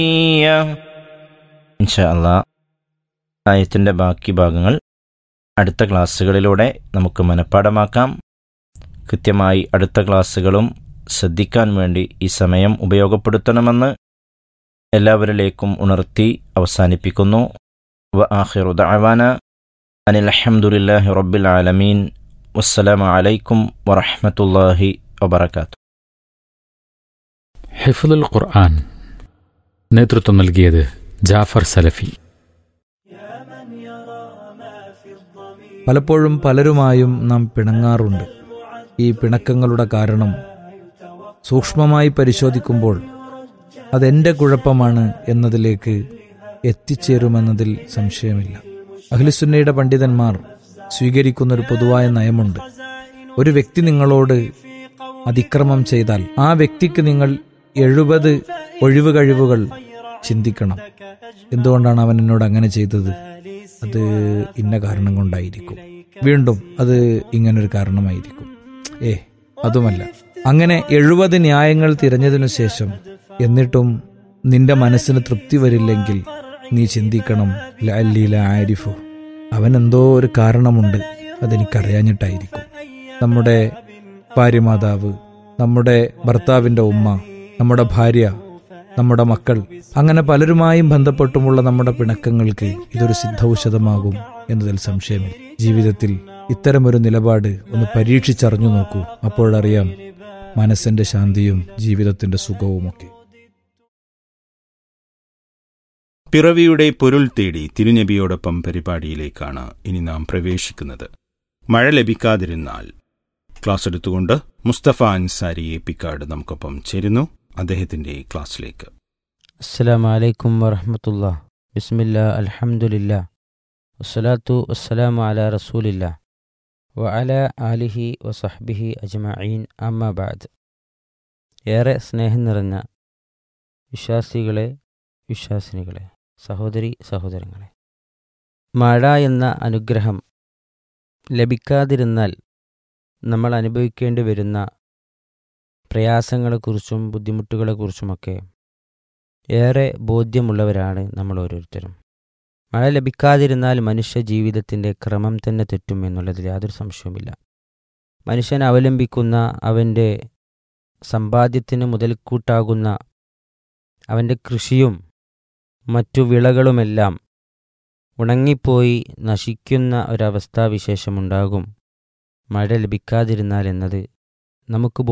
ഇൻഷാ അള്ളാ ആയത്തിൻ്റെ ബാക്കി ഭാഗങ്ങൾ അടുത്ത ക്ലാസ്സുകളിലൂടെ നമുക്ക് മനഃപ്പാടമാക്കാം കൃത്യമായി അടുത്ത ക്ലാസ്സുകളും ശ്രദ്ധിക്കാൻ വേണ്ടി ഈ സമയം ഉപയോഗപ്പെടുത്തണമെന്ന് എല്ലാവരിലേക്കും ഉണർത്തി അവസാനിപ്പിക്കുന്നു വ ആഖിറു ദഅവാന അനിൽ അൽഹംദുലില്ലാഹി റബ്ബിൽ ആലമീൻ വസ്സലാമു അലൈക്കും വറഹ്മത്തുള്ളാഹി വബറകാതുഹു ഹിഫുൽ ഖുർആൻ നേതൃത്വം നൽകിയത് ജാഫർ സലഫി പലപ്പോഴും പലരുമായും നാം പിണങ്ങാറുണ്ട് ഈ പിണക്കങ്ങളുടെ കാരണം സൂക്ഷ്മമായി പരിശോധിക്കുമ്പോൾ അതെൻ്റെ കുഴപ്പമാണ് എന്നതിലേക്ക് എത്തിച്ചേരുമെന്നതിൽ സംശയമില്ല അഖിലുസുന്നയുടെ പണ്ഡിതന്മാർ സ്വീകരിക്കുന്ന ഒരു പൊതുവായ നയമുണ്ട് ഒരു വ്യക്തി നിങ്ങളോട് അതിക്രമം ചെയ്താൽ ആ വ്യക്തിക്ക് നിങ്ങൾ എഴുപത് ഒഴിവ് കഴിവുകൾ ചിന്തിക്കണം എന്തുകൊണ്ടാണ് അവൻ എന്നോട് അങ്ങനെ ചെയ്തത് അത് ഇന്ന കാരണം കൊണ്ടായിരിക്കും വീണ്ടും അത് ഇങ്ങനൊരു കാരണമായിരിക്കും ഏ അതുമല്ല അങ്ങനെ എഴുപത് ന്യായങ്ങൾ തിരഞ്ഞതിനു ശേഷം എന്നിട്ടും നിന്റെ മനസ്സിന് തൃപ്തി വരില്ലെങ്കിൽ നീ ചിന്തിക്കണം ലഅല്ലീല ആരിഫു അവൻ എന്തോ ഒരു കാരണമുണ്ട് അതെനിക്കറിയാഞ്ഞിട്ടായിരിക്കും നമ്മുടെ ഭാര്യമാതാവ് നമ്മുടെ ഭർത്താവിൻ്റെ ഉമ്മ നമ്മുടെ ഭാര്യ നമ്മുടെ മക്കൾ അങ്ങനെ പലരുമായും ബന്ധപ്പെട്ടുമുള്ള നമ്മുടെ പിണക്കങ്ങൾക്ക് ഇതൊരു സിദ്ധൌഷധമാകും എന്നതിൽ സംശയമില്ല ജീവിതത്തിൽ ഇത്തരമൊരു നിലപാട് ഒന്ന് പരീക്ഷിച്ചറിഞ്ഞു നോക്കൂ അപ്പോഴറിയാം മനസ്സിന്റെ ശാന്തിയും ജീവിതത്തിന്റെ സുഖവുമൊക്കെ പിറവിയുടെ പൊരുൾ തേടി തിരുനബിയോടൊപ്പം പരിപാടിയിലേക്കാണ് ഇനി നാം പ്രവേശിക്കുന്നത് മഴ ലഭിക്കാതിരുന്നാൽ ക്ലാസ് എടുത്തുകൊണ്ട് മുസ്തഫ അൻസാരി എ പിക്കാട് നമുക്കൊപ്പം ചേരുന്നു അദ്ദേഹത്തിന്റെ ക്ലാസ്സിലേക്ക് അസ്സലാമു അലൈക്കും വറഹമത്തുള്ള ബിസ്മില്ല അൽഹംദുലില്ല വസ്സലാത്തു വസ്സലാമു അല റസൂലില്ല വ അല ആലിഹി വസഹ്ബിഹി അജ്മഈൻ അമ്മാബാദ് ഏറെ സ്നേഹം നിറഞ്ഞ വിശ്വാസികളെ വിശ്വാസിനികളെ സഹോദരി സഹോദരങ്ങളെ മഴ എന്ന അനുഗ്രഹം ലഭിക്കാതിരുന്നാൽ നമ്മൾ അനുഭവിക്കേണ്ടി വരുന്ന പ്രയാസങ്ങളെക്കുറിച്ചും ബുദ്ധിമുട്ടുകളെക്കുറിച്ചുമൊക്കെ ഏറെ ബോധ്യമുള്ളവരാണ് നമ്മൾ ഓരോരുത്തരും മഴ ലഭിക്കാതിരുന്നാൽ മനുഷ്യ ജീവിതത്തിൻ്റെ ക്രമം തന്നെ തെറ്റും എന്നുള്ളതിൽ യാതൊരു സംശയവുമില്ല മനുഷ്യൻ അവലംബിക്കുന്ന അവൻ്റെ സമ്പാദ്യത്തിന് മുതൽക്കൂട്ടാകുന്ന അവൻ്റെ കൃഷിയും മറ്റു വിളകളുമെല്ലാം ഉണങ്ങിപ്പോയി നശിക്കുന്ന ഒരവസ്ഥാവിശേഷമുണ്ടാകും മഴ ലഭിക്കാതിരുന്നാൽ എന്നത് നമുക്ക്